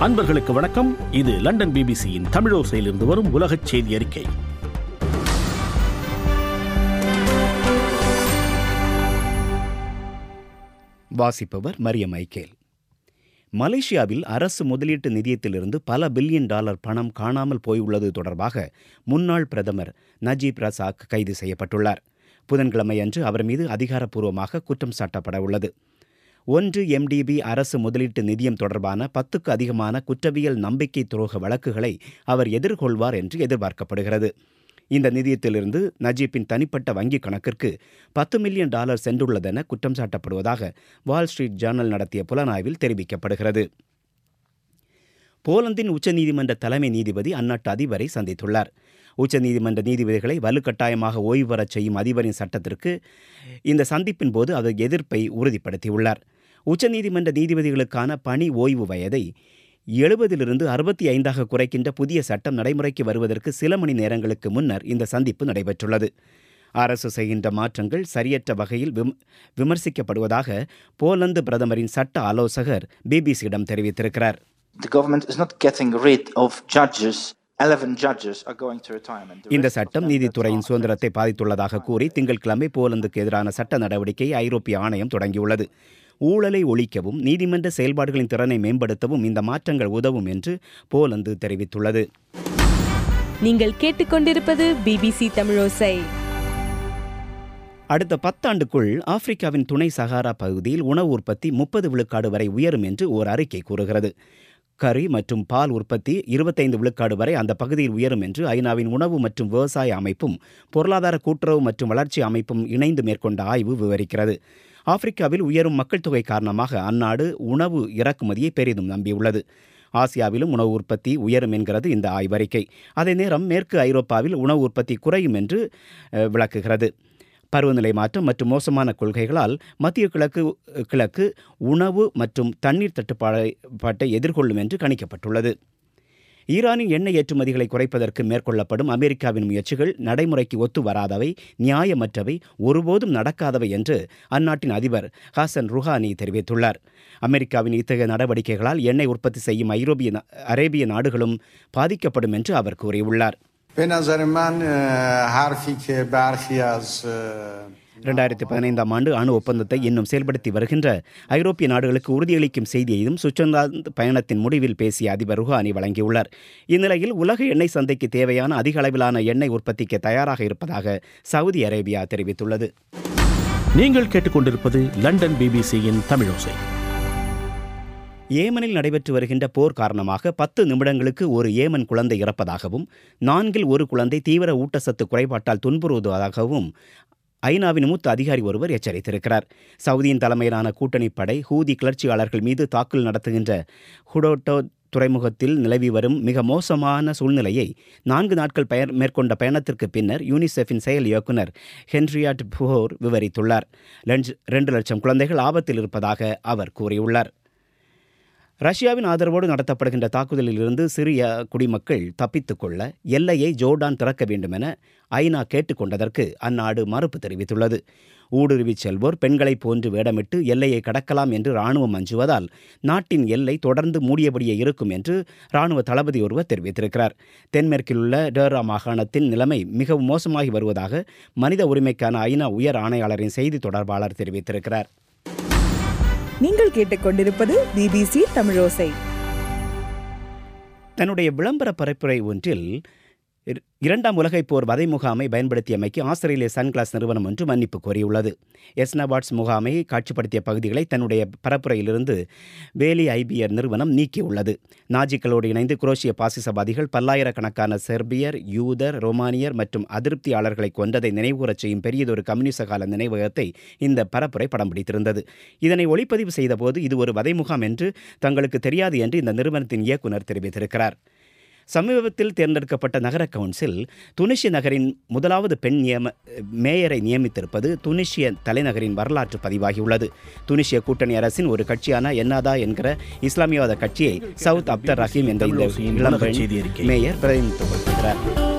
அன்பர்களுக்கு வணக்கம் இது லண்டன் பிபிசியின் தமிழோசையிலிருந்து வரும் உலகச் செய்தி அறிக்கை வாசிப்பவர் மரிய மைக்கேல் மலேசியாவில் அரசு முதலீட்டு நிதியத்திலிருந்து பல பில்லியன் டாலர் பணம் காணாமல் போயுள்ளது தொடர்பாக முன்னாள் பிரதமர் நஜீப் ரசாக் கைது செய்யப்பட்டுள்ளார் புதன்கிழமை அன்று அவர் மீது அதிகாரப்பூர்வமாக குற்றம் சாட்டப்பட உள்ளது ஒன்று எம்டிபி அரசு முதலீட்டு நிதியம் தொடர்பான பத்துக்கு அதிகமான குற்றவியல் நம்பிக்கை துரோக வழக்குகளை அவர் எதிர்கொள்வார் என்று எதிர்பார்க்கப்படுகிறது இந்த நிதியத்திலிருந்து நஜீப்பின் தனிப்பட்ட வங்கிக் கணக்கிற்கு பத்து மில்லியன் டாலர் சென்றுள்ளதென குற்றம் சாட்டப்படுவதாக வால் ஸ்ட்ரீட் ஜேர்னல் நடத்திய புலனாய்வில் தெரிவிக்கப்படுகிறது போலந்தின் உச்சநீதிமன்ற தலைமை நீதிபதி அந்நாட்டு அதிபரை சந்தித்துள்ளார் உச்சநீதிமன்ற நீதிபதிகளை வலுக்கட்டாயமாக ஓய்வு பெறச் செய்யும் அதிபரின் சட்டத்திற்கு இந்த சந்திப்பின் போது அவர் எதிர்ப்பை உறுதிப்படுத்தியுள்ளார் உச்சநீதிமன்ற நீதிபதிகளுக்கான பணி ஓய்வு வயதை எழுபதிலிருந்து அறுபத்தி ஐந்தாக குறைக்கின்ற புதிய சட்டம் நடைமுறைக்கு வருவதற்கு சில மணி நேரங்களுக்கு முன்னர் இந்த சந்திப்பு நடைபெற்றுள்ளது அரசு செய்கின்ற மாற்றங்கள் சரியற்ற வகையில் விம் விமர்சிக்கப்படுவதாக போலந்து பிரதமரின் சட்ட ஆலோசகர் பிபிசியிடம் தெரிவித்திருக்கிறார் The government is not getting rid of judges. 11 judges are going to retirement. The இந்த rest of சட்டம் them நீதித்துறையின் that சுதந்திரத்தை பாதித்துள்ளதாக கூறி திங்கட்கிழமை போலந்துக்கு எதிரான சட்ட நடவடிக்கையை ஐரோப்பிய ஆணையம் தொடங்கியுள்ளது ஊழலை ஒழிக்கவும் நீதிமன்ற செயல்பாடுகளின் திறனை மேம்படுத்தவும் இந்த மாற்றங்கள் உதவும் என்று போலந்து தெரிவித்துள்ளது நீங்கள் கேட்டுக்கொண்டிருப்பது பிபிசி தமிழோசை அடுத்த பத்தாண்டுக்குள் ஆப்பிரிக்காவின் துணை சகாரா பகுதியில் உணவு உற்பத்தி முப்பது விழுக்காடு வரை உயரும் என்று ஓர் அறிக்கை கூறுகிறது கறி மற்றும் பால் உற்பத்தி இருபத்தைந்து விழுக்காடு வரை அந்த பகுதியில் உயரும் என்று ஐநாவின் உணவு மற்றும் விவசாய அமைப்பும் பொருளாதார கூட்டுறவு மற்றும் வளர்ச்சி அமைப்பும் இணைந்து மேற்கொண்ட ஆய்வு விவரிக்கிறது ஆப்பிரிக்காவில் உயரும் மக்கள் தொகை காரணமாக அந்நாடு உணவு இறக்குமதியை பெரிதும் நம்பியுள்ளது ஆசியாவிலும் உணவு உற்பத்தி உயரும் என்கிறது இந்த ஆய்வறிக்கை அதே நேரம் மேற்கு ஐரோப்பாவில் உணவு உற்பத்தி குறையும் என்று அஹ், விளக்குகிறது பருவநிலை மாற்றம் மற்றும் மோசமான கொள்கைகளால் மத்திய கிழக்கு கிழக்கு உணவு மற்றும் தண்ணீர் தட்டுப்பாடை பாட்டை எதிர்கொள்ளும் என்று கணிக்கப்பட்டுள்ளது ஈரானின் எண்ணெய் ஏற்றுமதிகளை குறைப்பதற்கு மேற்கொள்ளப்படும் அமெரிக்காவின் முயற்சிகள் நடைமுறைக்கு ஒத்து வராதவை நியாயமற்றவை ஒருபோதும் நடக்காதவை என்று அந்நாட்டின் அதிபர் ஹாசன் ருஹானி தெரிவித்துள்ளார் அமெரிக்காவின் இத்தகைய நடவடிக்கைகளால் எண்ணெய் உற்பத்தி செய்யும் ஐரோப்பிய நா- அரேபிய நாடுகளும் பாதிக்கப்படும் என்று அவர் கூறியுள்ளார் به نظر من اه، حرفی که برخی از اه، இரண்டாயிரத்தி பதினைந்தாம் ஆண்டு அணு ஒப்பந்தத்தை இன்னும் செயல்படுத்தி வருகின்ற ஐரோப்பிய நாடுகளுக்கு உறுதியளிக்கும் செய்தியையும் சுவிட்சர்லாந்து பயணத்தின் முடிவில் பேசிய அதிபர் ருஹானி வழங்கியுள்ளார் இந்நிலையில் உலக எண்ணெய் சந்தைக்கு தேவையான அதிக அளவிலான எண்ணெய் உற்பத்திக்கு தயாராக இருப்பதாக சவுதி அரேபியா தெரிவித்துள்ளது நீங்கள் கேட்டுக்கொண்டிருப்பது லண்டன் பிபிசியின் தமிழோசை ஏமனில் நடைபெற்று வருகின்ற போர் காரணமாக பத்து நிமிடங்களுக்கு ஒரு ஏமன் குழந்தை இறப்பதாகவும் நான்கில் ஒரு குழந்தை தீவிர ஊட்டச்சத்து குறைபாட்டால் துன்புறுவதாகவும் ஐநாவின் மூத்த அதிகாரி ஒருவர் எச்சரித்திருக்கிறார் சவுதியின் தலைமையிலான கூட்டணி படை ஹூதி கிளர்ச்சியாளர்கள் மீது தாக்குதல் நடத்துகின்ற ஹுடோட்டோ துறைமுகத்தில் நிலவி வரும் மிக மோசமான சூழ்நிலையை நான்கு நாட்கள் பயர் மேற்கொண்ட பயணத்திற்கு பின்னர் யூனிசெஃபின் செயல் இயக்குனர் ஹென்ரியாட் புகோர் விவரித்துள்ளார் லென்ஸ்- ரெண்டு லட்சம் குழந்தைகள் ஆபத்தில் இருப்பதாக அவர் கூறியுள்ளார் ரஷ்யாவின் ஆதரவோடு நடத்தப்படுகின்ற தாக்குதலில் இருந்து சிரிய குடிமக்கள் தப்பித்துக் கொள்ள எல்லையை ஜோர்டான் திறக்க வேண்டுமென ஐநா கேட்டுக்கொண்டதற்கு அந்நாடு மறுப்பு தெரிவித்துள்ளது ஊடுருவிச் செல்வோர் பெண்களைப் போன்று வேடமிட்டு எல்லையை கடக்கலாம் என்று ராணுவம் அஞ்சுவதால் நாட்டின் எல்லை தொடர்ந்து மூடியபடியே இருக்கும் என்று ராணுவ தளபதி ஒருவர் தெரிவித்திருக்கிறார் தென்மேற்கில் உள்ள டேரா மாகாணத்தின் நிலைமை மிகவும் மோசமாகி வருவதாக மனித உரிமைக்கான ஐநா உயர் ஆணையாளரின் செய்தி தொடர்பாளர் தெரிவித்திருக்கிறார் நீங்கள் கேட்டுக்கொண்டிருப்பது பிபிசி தமிழோசை தன்னுடைய விளம்பர பரப்புரை ஒன்றில் இர- இரண்டாம் உலகைப் போர் வதை முகாமை பயன்படுத்தியமைக்கு ஆஸ்திரேலிய சன்கிளாஸ் நிறுவனம் ஒன்று மன்னிப்பு கோரியுள்ளது எஸ்னபாட்ஸ் முகாமை காட்சிப்படுத்திய பகுதிகளை தன்னுடைய பரப்புரையிலிருந்து வேலி ஐபிஆர் நிறுவனம் நீக்கியுள்ளது நாஜிக்களோடு இணைந்து குரோஷிய பாசிசவாதிகள் பல்லாயிரக்கணக்கான செர்பியர் யூதர் ரோமானியர் மற்றும் அதிருப்தியாளர்களை கொன்றதை நினைவுகூரச் செய்யும் பெரியதொரு கம்யூனிச கால நினைவகத்தை இந்த பரப்புரை படம் பிடித்திருந்தது இதனை ஒளிப்பதிவு செய்தபோது இது ஒரு வதை முகாம் என்று தங்களுக்கு தெரியாது என்று இந்த நிறுவனத்தின் இயக்குனர் தெரிவித்திருக்கிறார் சமீபத்தில் தேர்ந்தெடுக்கப்பட்ட நகர கவுன்சில் துனிஷிய நகரின் முதலாவது பெண் நியம மேயரை நியமித்திருப்பது துனிஷிய தலைநகரின் வரலாற்று பதிவாகியுள்ளது துனிஷிய கூட்டணி அரசின் ஒரு கட்சியான என்னாதா என்கிற இஸ்லாமியவாத கட்சியை சவுத் அப்தர் ரஹீம் என்ற இந்த தமிழோசையின் இளம் உலகச் பெண் செய்தி அறிக்கை. மேயர் பிரதிநிதித்துவப்படுத்துகிறார்